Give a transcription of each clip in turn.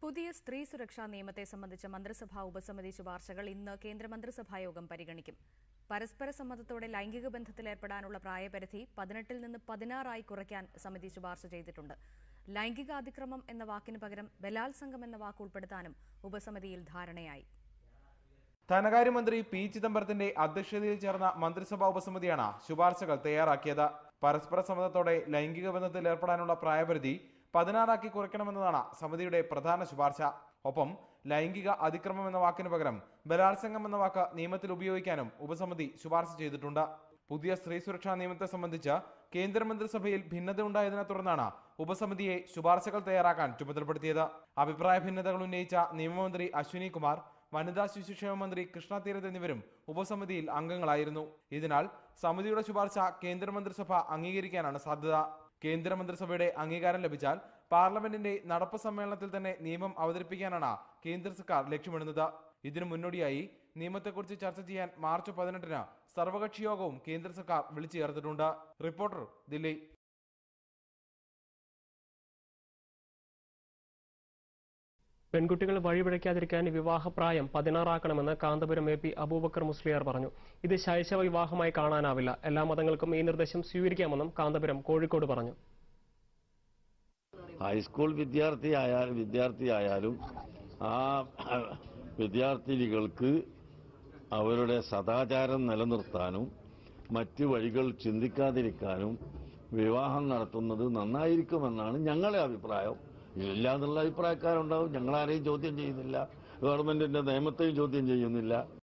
പുതിയ സ്ത്രീ സുരക്ഷാ നിയമത്തെ സംബന്ധിച്ച മന്ത്രിസഭാ ഉപസമിതി ശുപാർശകൾ ഇന്ന് കേന്ദ്രമന്ത്രിസഭാ യോഗം പരിഗണിക്കും പരസ്പര സമ്മതത്തോടെ ലൈംഗിക ബന്ധത്തിലേർപ്പെടാനുള്ള പ്രായപരിധി പതിനെട്ടിൽ നിന്ന് പതിനാറായി കുറയ്ക്കാൻ സമിതി ശുപാർശ ചെയ്തിട്ടുണ്ട് ലൈംഗിക അതിക്രമം എന്ന വാക്കിന് പകരം ബലാത്സംഗം എന്ന വാക്ക് ഉൾപ്പെടുത്താനും ഉപസമിതിയിൽ ധാരണയായി ധനകാര്യമന്ത്രി പി ചിദംബരത്തിന്റെ അധ്യക്ഷതയിൽ ചേർന്ന മന്ത്രിസഭാ ഉപസമിതിയാണ് ശുപാർശകൾ തയ്യാറാക്കിയത് പരസ്പര സമ്മതത്തോടെ ലൈംഗിക ബന്ധത്തിൽ ഏർപ്പെടാനുള്ള പ്രായപരിധി പതിനാറാക്കി കുറയ്ക്കണമെന്നതാണ് സമിതിയുടെ പ്രധാന ശുപാർശ ഒപ്പം ലൈംഗിക അതിക്രമം എന്ന വാക്കിന് പകരം ബലാത്സംഗം എന്ന വാക്ക് നിയമത്തിൽ ഉപയോഗിക്കാനും ഉപസമിതി ശുപാർശ ചെയ്തിട്ടുണ്ട് പുതിയ സ്ത്രീ സുരക്ഷാ നിയമത്തെ സംബന്ധിച്ച് കേന്ദ്രമന്ത്രിസഭയിൽ ഭിന്നത ഉണ്ടായതിനെ തുടർന്നാണ് ഉപസമിതിയെ ശുപാർശകൾ തയ്യാറാക്കാൻ ചുമതലപ്പെടുത്തിയത് അഭിപ്രായ ഭിന്നതകൾ ഉന്നയിച്ച നിയമമന്ത്രി അശ്വിനി കുമാർ വനിതാ ശിശുക്ഷേമ മന്ത്രി കൃഷ്ണ തീരത്ത് എന്നിവരും ഉപസമിതിയിൽ അംഗങ്ങളായിരുന്നു ഇതിനാൽ സമിതിയുടെ ശുപാർശ കേന്ദ്രമന്ത്രിസഭ അംഗീകരിക്കാനാണ് സാധ്യത കേന്ദ്രമന്ത്രിസഭയുടെ അംഗീകാരം ലഭിച്ചാൽ പാർലമെന്റിന്റെ നടപ്പ് സമ്മേളനത്തിൽ തന്നെ നിയമം അവതരിപ്പിക്കാനാണ് കേന്ദ്ര സർക്കാർ ലക്ഷ്യമിടുന്നത് ഇതിനു മുന്നോടിയായി നിയമത്തെക്കുറിച്ച് ചർച്ച ചെയ്യാൻ മാർച്ച് പതിനെട്ടിന് സർവകക്ഷി യോഗവും കേന്ദ്ര സർക്കാർ വിളിച്ചു ചേർത്തിട്ടുണ്ട് റിപ്പോർട്ടർ ദില്ലി പെൺകുട്ടികൾ വഴിപിഴയ്ക്കാതിരിക്കാൻ വിവാഹപ്രായം പതിനാറാക്കണമെന്ന് കാന്തപുരം എ പി അബൂബക്കർ മുസ്ലിയാർ പറഞ്ഞു ഇത് ശൈശവ വിവാഹമായി കാണാനാവില്ല എല്ലാ മതങ്ങൾക്കും ഈ നിർദ്ദേശം സ്വീകരിക്കാമെന്നും കാന്തപുരം കോഴിക്കോട് പറഞ്ഞു ഹൈസ്കൂൾ വിദ്യാർത്ഥി ആയാലും വിദ്യാർത്ഥിയായാലും ആ വിദ്യാർത്ഥിനികൾക്ക് അവരുടെ സദാചാരം നിലനിർത്താനും മറ്റു വഴികൾ ചിന്തിക്കാതിരിക്കാനും വിവാഹം നടത്തുന്നത് നന്നായിരിക്കുമെന്നാണ് ഞങ്ങളുടെ അഭിപ്രായം ഇല്ല എന്നുള്ള അഭിപ്രായക്കാരുണ്ടാവും ഞങ്ങളാരെയും ചോദ്യം ചെയ്യുന്നില്ല ഗവൺമെന്റിന്റെ നിയമത്തെയും ചോദ്യം ചെയ്യുന്നില്ല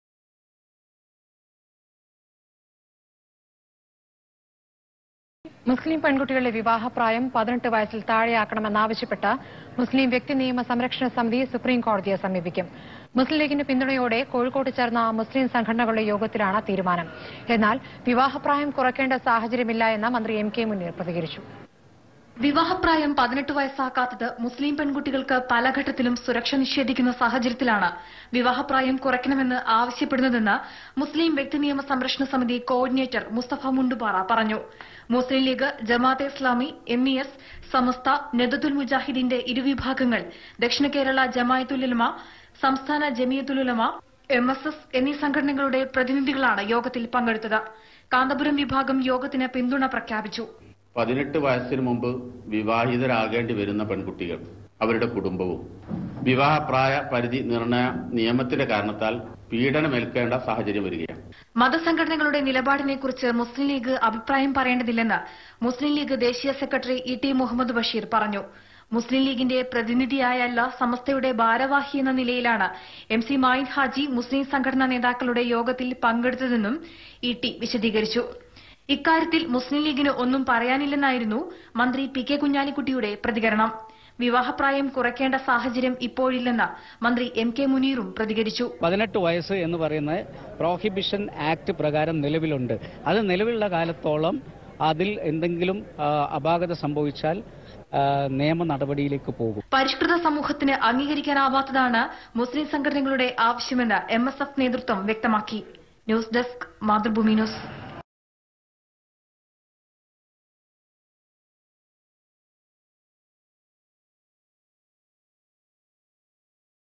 മുസ്ലിം പെൺകുട്ടികളുടെ വിവാഹപ്രായം പതിനെട്ട് വയസ്സിൽ താഴെയാക്കണമെന്നാവശ്യപ്പെട്ട് മുസ്ലിം വ്യക്തി നിയമ സംരക്ഷണ സമിതി സുപ്രീം കോടതിയെ സമീപിക്കും മുസ്ലിം ലീഗിന്റെ പിന്തുണയോടെ കോഴിക്കോട്ട് ചേർന്ന മുസ്ലിം സംഘടനകളുടെ യോഗത്തിലാണ് തീരുമാനം എന്നാൽ വിവാഹപ്രായം കുറയ്ക്കേണ്ട സാഹചര്യമില്ല എന്ന് മന്ത്രി എം കെ മുനീർ പ്രതികരിച്ചു വിവാഹപ്രായം പതിനെട്ട് വയസ്സാക്കാത്തത് മുസ്ലിം പെൺകുട്ടികൾക്ക് പല ഘട്ടത്തിലും സുരക്ഷ നിഷേധിക്കുന്ന സാഹചര്യത്തിലാണ് വിവാഹപ്രായം കുറയ്ക്കണമെന്ന് ആവശ്യപ്പെടുന്നതെന്ന് മുസ്ലിം വ്യക്തി നിയമ സംരക്ഷണ സമിതി കോർഡിനേറ്റർ മുസ്തഫ മുണ്ടുപാറ പറഞ്ഞു Muslim League Jamaate Islami M E S Samastha നെദത്തുൽ മുജാഹിദിന്റെ ഇരുവിഭാഗങ്ങൾ ദക്ഷിണ കേരള ജമായത്തുലുലമ സംസ്ഥാന ജമിയത്തുലുലമ എം എസ് എസ് എന്നീ സംഘടനകളുടെ പ്രതിനിധികളാണ് യോഗത്തിൽ പങ്കെടുത്തത് കാന്തപുരം വിഭാഗം യോഗത്തിന് പിന്തുണ പ്രഖ്യാപിച്ചു പതിനെട്ട് വയസ്സിന് മുമ്പ് വിവാഹിതരാകേണ്ടി വരുന്ന പെൺകുട്ടികൾ അവരുടെ കുടുംബവും വിവാഹപ്രായ പരിധി നിർണയ നിയമത്തിന്റെ കാരണത്താൽ പീഡനമേൽക്കേണ്ട സാഹചര്യം വരികയാണ് മതസംഘടനകളുടെ നിലപാടിനെക്കുറിച്ച് മുസ്ലിം ലീഗ് അഭിപ്രായം പറയേണ്ടതില്ലെന്ന് മുസ്ലിം ലീഗ് ദേശീയ secretary E T Muhammad Basheer പറഞ്ഞു മുസ്ലിം ലീഗിന്റെ പ്രതിനിധിയായല്ല സമസ്തയുടെ ഭാരവാഹി എന്ന നിലയിലാണ് എം സി മായിൻ ഹാജി മുസ്ലിം സംഘടനാ നേതാക്കളുടെ യോഗത്തിൽ പങ്കെടുത്തതെന്നും ഇ ടി വിശദീകരിച്ചു ഇക്കാര്യത്തിൽ മുസ്ലിം ലീഗിന് ഒന്നും പറയാനില്ലെന്നായിരുന്നു മന്ത്രി പി കെ കുഞ്ഞാലിക്കുട്ടിയുടെ പ്രതികരണം വിവാഹപ്രായം കുറയ്ക്കേണ്ട സാഹചര്യം ഇപ്പോഴില്ലെന്ന് മന്ത്രി എം കെ മുനീറും പ്രതികരിച്ചു പതിനെട്ട് വയസ്സ് എന്ന് പറയുന്ന പ്രോഹിബിഷൻ ആക്ട് പ്രകാരം നിലവിലുണ്ട് അത് നിലവിലുള്ള കാലത്തോളം അതിൽ എന്തെങ്കിലും ആ, അപാകത സംഭവിച്ചാൽ ആ, നിയമ നടപടിയിലേക്ക് പോകും പരിഷ്കൃത സമൂഹത്തിന് അംഗീകരിക്കാനാവാത്തതാണ് മുസ്ലിം സംഘടനകളുടെ ആവശ്യമെന്ന് എം എസ് എഫ് നേതൃത്വം വ്യക്തമാക്കി ന്യൂസ് ഡെസ്ക് മാതൃഭൂമി ന്യൂസ്